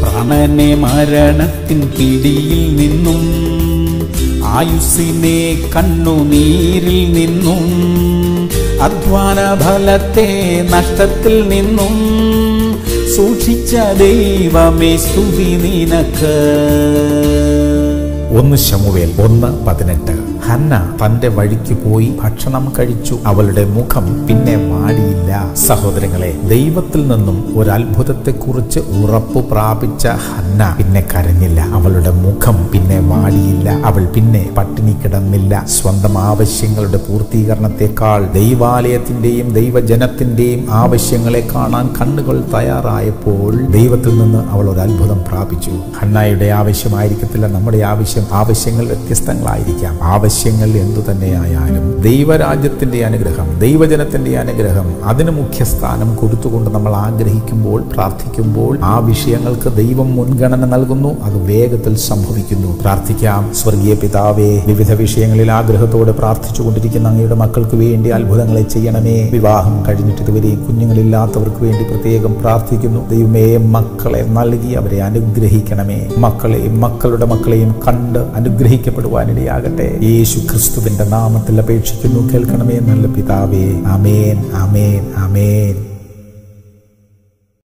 പ്രാണനെ മരണത്തിൻ പിടിയിൽ നിന്നും ആയുസ്സിനെ കണ്ണുനീരിൽ നിന്നും അധ്വാന ഫലത്തെ നഷ്ടത്തിൽ നിന്നും സൂക്ഷിച്ച ദൈവമേ സ്തുതി നിനക്ക് ഒന്ന് ശമുവേൽ ഒന്ന് പതിനെട്ട് ഹന്ന തന്റെ വഴിക്ക് പോയി ഭക്ഷണം കഴിച്ചു അവളുടെ മുഖം പിന്നെ വാടിയില്ല സഹോദരങ്ങളെ ദൈവത്തിൽ നിന്നും ഒരു അത്ഭുതത്തെക്കുറിച്ച് ഉറപ്പു പ്രാപിച്ച ഹന്ന പിന്നെ കരഞ്ഞില്ല അവളുടെ മുഖം പിന്നെ വാടിയില്ല അവൾ പിന്നെ പട്ടിണി കിടന്നില്ല സ്വന്തം ആവശ്യങ്ങളുടെ പൂർത്തീകരണത്തെക്കാൾ ദൈവാലയത്തിന്റെയും ദൈവജനത്തിന്റെയും ആവശ്യങ്ങളെ കാണാൻ കണ്ണുകൾ തയ്യാറായപ്പോൾ ദൈവത്തിൽ നിന്ന് അവൾ ഒരു അത്ഭുതം പ്രാപിച്ചു ഹന്നായുടെ ആവശ്യമായിരിക്കത്തില്ല നമ്മുടെ ആവശ്യം ആവശ്യങ്ങൾ വ്യത്യസ്തങ്ങളായിരിക്കാം ആവശ്യങ്ങൾ എന്തു തന്നെയായാലും ദൈവരാജ്യത്തിന്റെ അനുഗ്രഹം ദൈവജനത്തിന്റെ അനുഗ്രഹം അതിന് മുഖ്യസ്ഥാനം കൊടുത്തുകൊണ്ട് നമ്മൾ ആഗ്രഹിക്കുമ്പോൾ പ്രാർത്ഥിക്കുമ്പോൾ ആ വിഷയങ്ങൾക്ക് ദൈവം മുൻഗണന നൽകുന്നു അത് വേഗത്തിൽ സംഭവിക്കുന്നു പ്രാർത്ഥിക്കാം സ്വർഗീയ പിതാവേ വിവിധ വിഷയങ്ങളിൽ ആഗ്രഹത്തോടെ പ്രാർത്ഥിച്ചുകൊണ്ടിരിക്കുന്ന അങ്ങയുടെ മക്കൾക്ക് വേണ്ടി അത്ഭുതങ്ങളെ ചെയ്യണമേ വിവാഹം കഴിഞ്ഞിട്ട് ഇതുവരെ കുഞ്ഞുങ്ങളില്ലാത്തവർക്ക് വേണ്ടി പ്രത്യേകം പ്രാർത്ഥിക്കുന്നു ദൈവമേ മക്കളെ നൽകി അവരെ അനുഗ്രഹിക്കണമേ മക്കളെയും മക്കളുടെ മക്കളെയും കണ്ട് അനുഗ്രഹിക്കപ്പെടുവാനിടയാകട്ടെ യേശു ക്രിസ്തുവിന്റെ നാമത്തിൽ അപേക്ഷിക്കുന്നു കേൾക്കണമേ നല്ല പിതാവേ അമേൻ അമേൻ അമേൻ